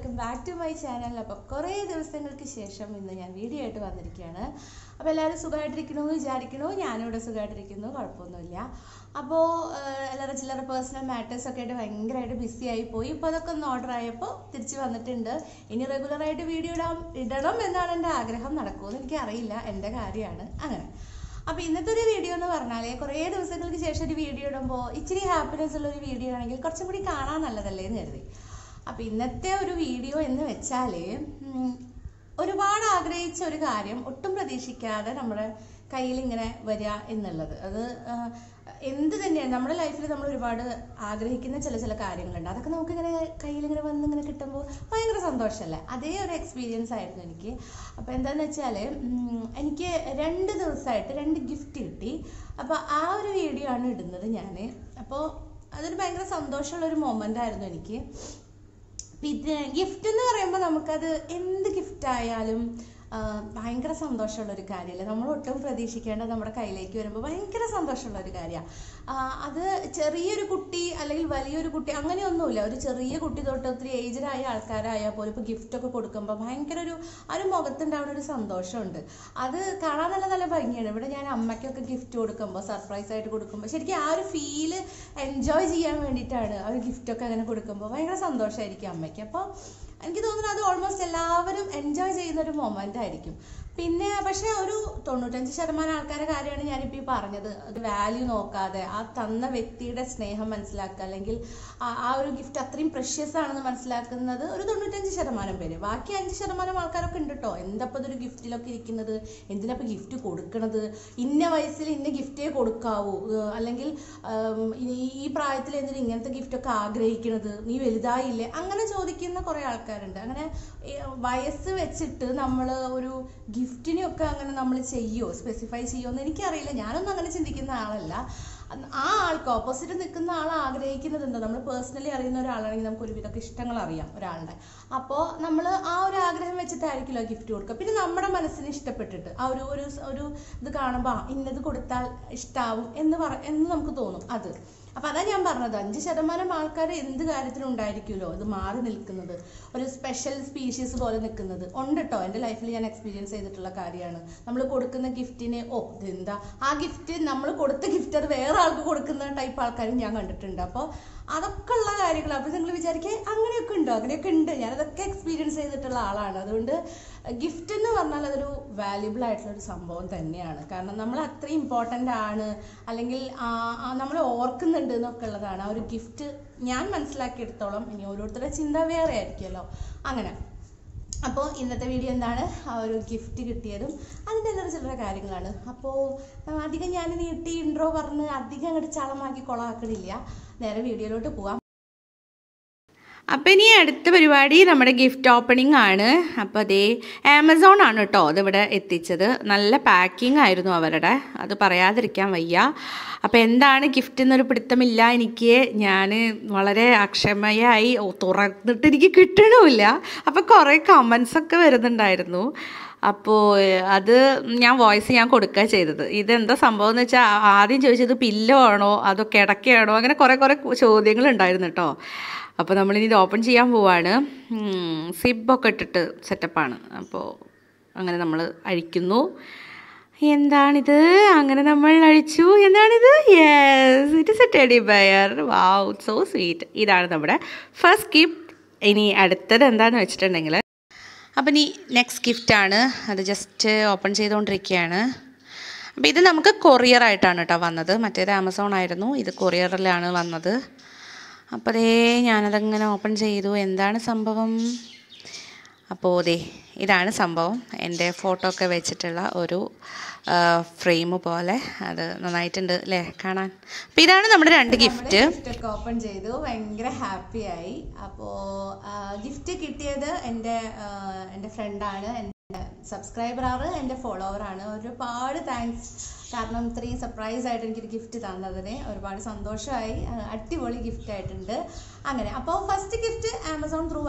welcome back to my channel അപ്പോൾ കുറേ ദിവസങ്ങൾക്ക് ശേഷം ഇന്ന് ഞാൻ വീഡിയോ ആയിട്ട് വന്നിരിക്കുകയാണ് അപ്പോൾ എല്ലാവരും സുഖമായിട്ടിരിക്കണു വിചാരിക്കണു ഞാനിവിടെ സുഖമായിട്ടിരിക്കുന്നു കുഴപ്പമൊന്നുമില്ല അപ്പോൾ എല്ലാവരും ചില്ലറ പേഴ്സണൽ മാറ്റേഴ്സ് ഒക്കെ ആയിട്ട് ഭയങ്കരമായിട്ട് ബിസി ആയി പോയി ഇപ്പോൾ അതൊക്കെ ഒന്ന് ഓർഡർ ആയപ്പോൾ തിരിച്ച് വന്നിട്ടുണ്ട് ഇനി റെഗുലറായിട്ട് വീഡിയോ ഇടാം ഇടണം എന്നാണ് എൻ്റെ ആഗ്രഹം നടക്കുമെന്ന് എനിക്ക് അറിയില്ല എൻ്റെ കാര്യമാണ് അങ്ങനെ അപ്പോൾ ഇന്നത്തെ ഒരു വീഡിയോ എന്ന് പറഞ്ഞാൽ കുറേ ദിവസങ്ങൾക്ക് ശേഷം ഒരു വീഡിയോ ഇടുമ്പോൾ ഇച്ചിരി ഹാപ്പിനെസ് ഉള്ള ഒരു വീഡിയോ ആണെങ്കിൽ കുറച്ചും കൂടി കാണാൻ നല്ലതല്ലേ എന്ന് കരുതി അപ്പോൾ ഇന്നത്തെ ഒരു വീഡിയോ എന്ന് വെച്ചാൽ ഒരുപാട് ആഗ്രഹിച്ച ഒരു കാര്യം ഒട്ടും പ്രതീക്ഷിക്കാതെ നമ്മുടെ കയ്യിൽ ഇങ്ങനെ വരിക എന്നുള്ളത് അത് ആ, എന്ത് തന്നെയാണ് നമ്മുടെ ലൈഫിൽ നമ്മൾ ഒരുപാട് ആഗ്രഹിക്കുന്ന ചില ചില കാര്യങ്ങളുണ്ട് അതൊക്കെ നമുക്ക് ഇങ്ങനെ കയ്യിൽ ഇങ്ങനെ വന്ന് ഇങ്ങനെ കിട്ടുമ്പോൾ ഭയങ്കര സന്തോഷമല്ലേ അതേ ഒരു എക്സ്പീരിയൻസ് ആയിരുന്നു എനിക്ക് അപ്പോൾ എന്താണെന്ന് വെച്ചാൽ എനിക്ക് രണ്ട് ദിവസമായിട്ട് രണ്ട് ഗിഫ്റ്റ് കിട്ടി അപ്പോൾ ആ ഒരു വീഡിയോ ആണ് ഇടുന്നത് ഞാൻ അപ്പോൾ അതൊരു ഭയങ്കര സന്തോഷമുള്ള ഒരു മൊമെൻ്റ് ആയിരുന്നു എനിക്ക് പിന്നെ ഗിഫ്റ്റ് എന്ന് പറയുമ്പോൾ നമുക്കത് എന്ത് ഗിഫ്റ്റ് ആയാലും ആ, ഭയങ്കര സന്തോഷമുള്ള ഒരു കാര്യമല്ലേ നമ്മൾ ഒട്ടും പ്രതീക്ഷിക്കേണ്ടത് നമ്മുടെ കയ്യിലേക്ക് വരുമ്പോൾ ഭയങ്കര സന്തോഷമുള്ള ഒരു കാര്യമാണ് അത് ചെറിയൊരു കുട്ടി അല്ലെങ്കിൽ വലിയൊരു കുട്ടി അങ്ങനെയൊന്നുമില്ല ഒരു ചെറിയ കുട്ടി തൊട്ട് ഒത്തിരി ഏജ്ഡ് ആയ ആൾക്കാരായാൽ പോലും ഇപ്പോൾ ഗിഫ്റ്റ് ഒക്കെ കൊടുക്കുമ്പോൾ ഭയങ്കര ഒരു ആ ഒരു മുഖത്തുണ്ടാവുന്ന ഒരു സന്തോഷമുണ്ട് അത് കാണാൻ നല്ല നല്ല ഭംഗിയാണ് ഇവിടെ ഞാൻ അമ്മയ്ക്കൊക്കെ ഗിഫ്റ്റ് കൊടുക്കുമ്പോൾ സർപ്രൈസ് ആയിട്ട് കൊടുക്കുമ്പോൾ ശരിക്കും ആ ഒരു ഫീല് എൻജോയ് ചെയ്യാൻ വേണ്ടിയിട്ടാണ് ആ ഒരു gift ഒക്കെ അങ്ങനെ കൊടുക്കുമ്പോൾ ഭയങ്കര സന്തോഷമായിരിക്കും അമ്മയ്ക്ക് അപ്പോൾ എനിക്ക് തോന്നുന്നു അത് ഓൾമോസ്റ്റ് എല്ലാവരും എൻജോയ് ചെയ്യുന്ന ഒരു മൊമെൻ്റ് ആയിരിക്കും പിന്നെ പക്ഷേ ഒരു തൊണ്ണൂറ്റഞ്ച് ശതമാനം ആൾക്കാരുടെ കാര്യമാണ് ഞാനിപ്പോൾ ഈ പറഞ്ഞത് അത് വാല്യൂ നോക്കാതെ ആ തന്ന വ്യക്തിയുടെ സ്നേഹം മനസ്സിലാക്കുക അല്ലെങ്കിൽ ആ ആ ഒരു ഗിഫ്റ്റ് അത്രയും പ്രഷ്യസ് ആണെന്ന് മനസ്സിലാക്കുന്നത് ഒരു തൊണ്ണൂറ്റഞ്ച് ശതമാനം പേര് ബാക്കി അഞ്ച് ശതമാനം ആൾക്കാരൊക്കെ ഉണ്ട് കേട്ടോ എന്തപ്പോൾ ഇതൊരു ഗിഫ്റ്റിലൊക്കെ ഇരിക്കുന്നത് എന്തിനപ്പോൾ ഗിഫ്റ്റ് കൊടുക്കണത് ഇന്ന വയസ്സിൽ ഇന്ന ഗിഫ്റ്റേ കൊടുക്കാവൂ ഏർ അല്ലെങ്കിൽ ആം, ഈ- ഈ പ്രായത്തിൽ എന്തിനാ ഇങ്ങനത്തെ ഗിഫ്റ്റൊക്കെ ആഗ്രഹിക്കണത് നീ വലുതായില്ലേ അങ്ങനെ ചോദിക്കുന്ന കുറേ ആൾക്കാരുണ്ട് അങ്ങനെ ഏ, വയസ്സ് വെച്ചിട്ട് നമ്മൾ ഒരു ഗിഫ്റ്റിനെയൊക്കെ അങ്ങനെ നമ്മൾ ചെയ്യുമോ സ്പെസിഫൈ ചെയ്യുമോ എന്ന് എനിക്കറിയില്ല ഞാനൊന്നും അങ്ങനെ ചിന്തിക്കുന്ന ആളല്ല അന്ന് ആ ആൾക്ക് ഓപ്പോസിറ്റ് നിൽക്കുന്ന ആൾ ആഗ്രഹിക്കുന്നത് എന്താ നമ്മൾ പേഴ്സണലി അറിയുന്ന ഒരാളാണെങ്കിൽ നമുക്ക് ഒരുവിധമൊക്കെ ഇഷ്ടങ്ങൾ അറിയാം ഒരാളുടെ അപ്പോൾ നമ്മൾ ആ ഒരു ആഗ്രഹം വെച്ചിട്ടായിരിക്കുമല്ലോ ഗിഫ്റ്റ് കൊടുക്കുക പിന്നെ നമ്മുടെ മനസ്സിന് ഇഷ്ടപ്പെട്ടിട്ട് ആ ഒരു ഒരു സ- ഒരു ഇത് കാണുമ്പോൾ ആ, ഇന്നത് കൊടുത്താൽ ഇഷ്ടാവും എന്ന് പറ എന്ന് നമുക്ക് തോന്നും അത് അപ്പൊ അതാ ഞാൻ പറഞ്ഞത് അഞ്ച് ശതമാനം ആൾക്കാർ എന്ത് കാര്യത്തിനും ഉണ്ടായിരിക്കുമല്ലോ ഇത് മാറി നിൽക്കുന്നത് ഒരു സ്പെഷ്യൽ സ്പീഷീസ് പോലെ നിൽക്കുന്നത് ഉണ്ട് കേട്ടോ എൻ്റെ ലൈഫിൽ ഞാൻ എക്സ്പീരിയൻസ് ചെയ്തിട്ടുള്ള കാര്യമാണ് നമ്മൾ കൊടുക്കുന്ന ഗിഫ്റ്റിന് ഓ ഇതെന്താ ആ ഗിഫ്റ്റ് നമ്മൾ കൊടുത്ത ഗിഫ്റ്റ് അത് വേറെ ആൾക്ക് കൊടുക്കുന്ന ടൈപ്പ് ആൾക്കാരും ഞാൻ കണ്ടിട്ടുണ്ട് അപ്പോൾ അതൊക്കെ ഉള്ള കാര്യങ്ങൾ അപ്പോൾ നിങ്ങൾ വിചാരിക്കുക അങ്ങനെയൊക്കെ ഉണ്ടോ അങ്ങനെയൊക്കെ ഉണ്ട് ഞാനതൊക്കെ എക്സ്പീരിയൻസ് ചെയ്തിട്ടുള്ള ആളാണ് അതുകൊണ്ട് ഗിഫ്റ്റ് എന്ന് പറഞ്ഞാൽ അതൊരു വാല്യുബിൾ ആയിട്ടുള്ള ഒരു സംഭവം തന്നെയാണ് കാരണം നമ്മൾ അത്രയും ഇമ്പോർട്ടൻ്റ് ആണ് അല്ലെങ്കിൽ നമ്മൾ ഓർക്കുന്നുണ്ട് എന്നൊക്കെ ഉള്ളതാണ് ആ ഒരു ഗിഫ്റ്റ് ഞാൻ മനസ്സിലാക്കിയെടുത്തോളം ഇനി ഓരോരുത്തരുടെ ചിന്ത വേറെ ആയിരിക്കുമല്ലോ അങ്ങനെ അപ്പോൾ ഇന്നത്തെ വീഡിയോ എന്താണ് ആ ഒരു ഗിഫ്റ്റ് കിട്ടിയതും അതിൻ്റെ എല്ലാ ചില്ലറ കാര്യങ്ങളാണ് അപ്പോൾ അധികം ഞാൻ നീട്ടി ഇൻട്രോ പറഞ്ഞ് അധികം അങ്ങോട്ട് ചളമാക്കി കൊളാക്കണില്ല നേരെ വീഡിയോയിലോട്ട് പോവാം അപ്പോൾ ഇനി അടുത്ത പരിപാടി നമ്മുടെ ഗിഫ്റ്റ് ഓപ്പണിംഗ് ആണ് അപ്പോൾ അതേ ആമസോൺ ആണ് കേട്ടോ അതിവിടെ എത്തിച്ചത് നല്ല പാക്കിംഗ് ആയിരുന്നു അവരുടെ അത് പറയാതിരിക്കാൻ വയ്യ അപ്പോൾ എന്താണ് ഗിഫ്റ്റ് എന്നൊരു പിടുത്തമില്ല എനിക്ക് ഞാൻ വളരെ അക്ഷമയായി ഓ, തുറന്നിട്ട് എനിക്ക് കിട്ടണമില്ല അപ്പോൾ കുറേ കമൻസ് ഒക്കെ വരുന്നുണ്ടായിരുന്നു അപ്പോൾ ഏഹ്, അത് ഞാൻ വോയിസ് ഞാൻ കൊടുക്കുക ചെയ്തത് ഇതെന്താ സംഭവം എന്ന് വെച്ചാൽ ആദ്യം ചോദിച്ചത് പില്ലോ ആണോ അതോ കിടക്കയാണോ അങ്ങനെ കുറേ കുറേ ചോദ്യങ്ങൾ ഉണ്ടായിരുന്നു കേട്ടോ അപ്പോൾ നമ്മളിനി ഇത് ഓപ്പൺ ചെയ്യാൻ പോവാണ് സിബൊക്കെ ഇട്ടിട്ട് സെറ്റപ്പാണ് അപ്പോൾ അങ്ങനെ നമ്മൾ അഴിക്കുന്നു എന്താണിത് അങ്ങനെ നമ്മൾ അഴിച്ചു എന്താണിത് yes it is a teddy bear wow so sweet ഇതാണ് നമ്മുടെ ഫസ്റ്റ് ഗിഫ്റ്റ് ഇനി അടുത്തത് എന്താണെന്ന് വെച്ചിട്ടുണ്ടെങ്കിൽ അപ്പം ഇനി നെക്സ്റ്റ് ഗിഫ്റ്റാണ് അത് ജസ്റ്റ് ഓപ്പൺ ചെയ്തുകൊണ്ടിരിക്കുകയാണ് അപ്പോൾ ഇത് നമുക്ക് കൊറിയറായിട്ടാണ് കേട്ടോ വന്നത് മറ്റേത് ആമസോൺ ആയിരുന്നു ഇത് കൊറിയറിലാണ് വന്നത് അപ്പോൾ അതേ ഞാനതങ്ങനെ ഓപ്പൺ ചെയ്തു എന്താണ് സംഭവം അപ്പോൾ ദേ ഇതാണ് സംഭവം എൻ്റെ ഫോട്ടോ ഒക്കെ വെച്ചിട്ടുള്ള ഒരു ഫ്രെയിം പോലെ അത് നന്നായിട്ടുണ്ട് അല്ലേ കാണാൻ അപ്പോൾ ഇതാണ് നമ്മുടെ രണ്ട് ഗിഫ്റ്റ് ഗിഫ്റ്റ് ഒക്കെ ഓപ്പൺ ചെയ്തു ഭയങ്കര ഹാപ്പി ആയി അപ്പോൾ ഗിഫ്റ്റ് കിട്ടിയത് എൻ്റെ ആ, എൻ്റെ ഫ്രണ്ടാണ് എൻ്റെ സബ്സ്ക്രൈബറാണ് എൻ്റെ ഫോളോവറാണ് ഒരുപാട് താങ്ക്സ് കാരണം ഇത്രയും സർപ്രൈസ് ആയിട്ട് എനിക്കൊരു ഗിഫ്റ്റ് തന്നതിന് ഒരുപാട് സന്തോഷമായി ആ, അടിപൊളി ഗിഫ്റ്റ് ആയിട്ടുണ്ട് അങ്ങനെ അപ്പോൾ ഫസ്റ്റ് ഗിഫ്റ്റ് ആമസോൺ ത്രൂ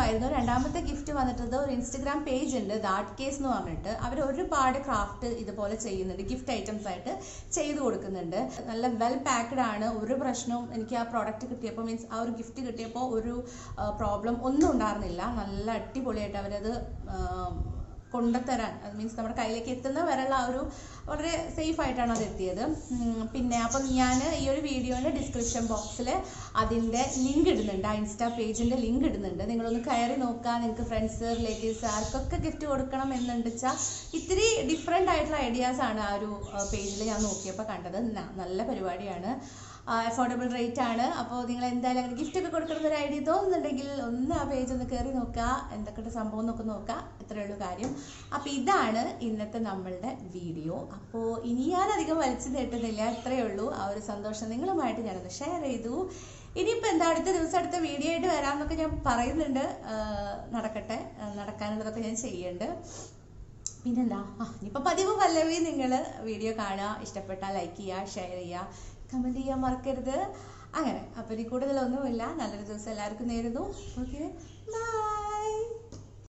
ആയിരുന്നു രണ്ടാമത്തെ ഗിഫ്റ്റ് വന്നിട്ടത് ഒരു ഇൻസ്റ്റഗ്രാം പേജ് ഉണ്ട് ദാറ്റ് കേസ് എന്ന് പറഞ്ഞിട്ട് അവർ ഒരുപാട് ക്രാഫ്റ്റ് ഇതുപോലെ ചെയ്യുന്നുണ്ട് ഗിഫ്റ്റ് ഐറ്റംസ് ആയിട്ട് ചെയ്തു കൊടുക്കുന്നുണ്ട് നല്ല വെൽ പാക്ഡ് ആണ് ഒരു പ്രശ്നവും എനിക്ക് ആ പ്രോഡക്റ്റ് കിട്ടിയപ്പോൾ മീൻസ് ആ ഒരു ഗിഫ്റ്റ് കിട്ടിയപ്പോൾ ഒരു പ്രോബ്ലം ഒന്നും ഉണ്ടായിരുന്നില്ല നല്ല അടിപൊളിയായിട്ട് അവരത് ആ, കൊണ്ടുത്തരാൻ അത് മീൻസ് നമ്മുടെ കയ്യിലേക്ക് എത്തുന്ന വരെയുള്ള ആ ഒരു വളരെ സേഫ് ആയിട്ടാണ് അത് എത്തിയത് ഉം, പിന്നെ അപ്പം ഞാൻ ഈ ഒരു വീഡിയോയുടെ ഡിസ്ക്രിപ്ഷൻ ബോക്സിൽ അതിൻ്റെ ലിങ്ക് ഇടുന്നുണ്ട് ആ ഇൻസ്റ്റാ പേജിൻ്റെ ലിങ്ക് ഇടുന്നുണ്ട് നിങ്ങളൊന്ന് കയറി നോക്കുക നിങ്ങൾക്ക് ഫ്രണ്ട്സ് റിലേറ്റീവ്സ് ആർക്കൊക്കെ ഗിഫ്റ്റ് കൊടുക്കണം എന്നുണ്ട് വെച്ചാൽ ഇത്തിരി ഡിഫറെൻ്റ് ആയിട്ടുള്ള ഐഡിയാസ് ആണ് ആ ഒരു പേജിൽ ഞാൻ നോക്കിയപ്പോൾ കണ്ടത് ന- നല്ല പരിപാടിയാണ് അഫോർഡബിൾ റേറ്റ് ആണ് അപ്പോൾ നിങ്ങൾ എന്തായാലും അങ്ങനെ ഗിഫ്റ്റ് ഒക്കെ കൊടുക്കുന്ന ഒരു ഐഡിയ തോന്നുന്നുണ്ടെങ്കിൽ ഒന്ന് ആ പേജ് ഒന്ന് കയറി നോക്കുക എന്തൊക്കെ സംഭവം എന്നൊക്കെ നോക്കുക ഇത്രയേ ഉള്ളൂ കാര്യം അപ്പോൾ ഇതാണ് ഇന്നത്തെ നമ്മളുടെ വീഡിയോ അപ്പോൾ ഇനി ഞാൻ അധികം വലിച്ചു നീട്ടുന്നില്ല ഇത്രയേ ഉള്ളൂ ആ ഒരു സന്തോഷം നിങ്ങളുമായിട്ട് ഞാനൊന്ന് ഷെയർ ചെയ്തു ഇനിയിപ്പോൾ എന്താ അടുത്ത ദിവസം അടുത്ത വീഡിയോ ആയിട്ട് വരാമെന്നൊക്കെ ഞാൻ പറയുന്നുണ്ട് ആ, നടക്കട്ടെ ആ, നടക്കാനുള്ളതൊക്കെ ഞാൻ ചെയ്യുന്നുണ്ട് പിന്നെന്താ ആ ഇനിയിപ്പോൾ പതിവ് പല്ലവി നിങ്ങൾ വീഡിയോ കാണുക ഇഷ്ടപ്പെട്ടാൽ ലൈക്ക് ചെയ്യുക ഷെയർ ചെയ്യുക കമൻറ്റ് ചെയ്യാൻ മറക്കരുത് അങ്ങനെ അപ്പോൾ ഇനി കൂടുതലൊന്നുമില്ല നല്ലൊരു ദിവസം എല്ലാവർക്കും നേരുന്നു ഓക്കെ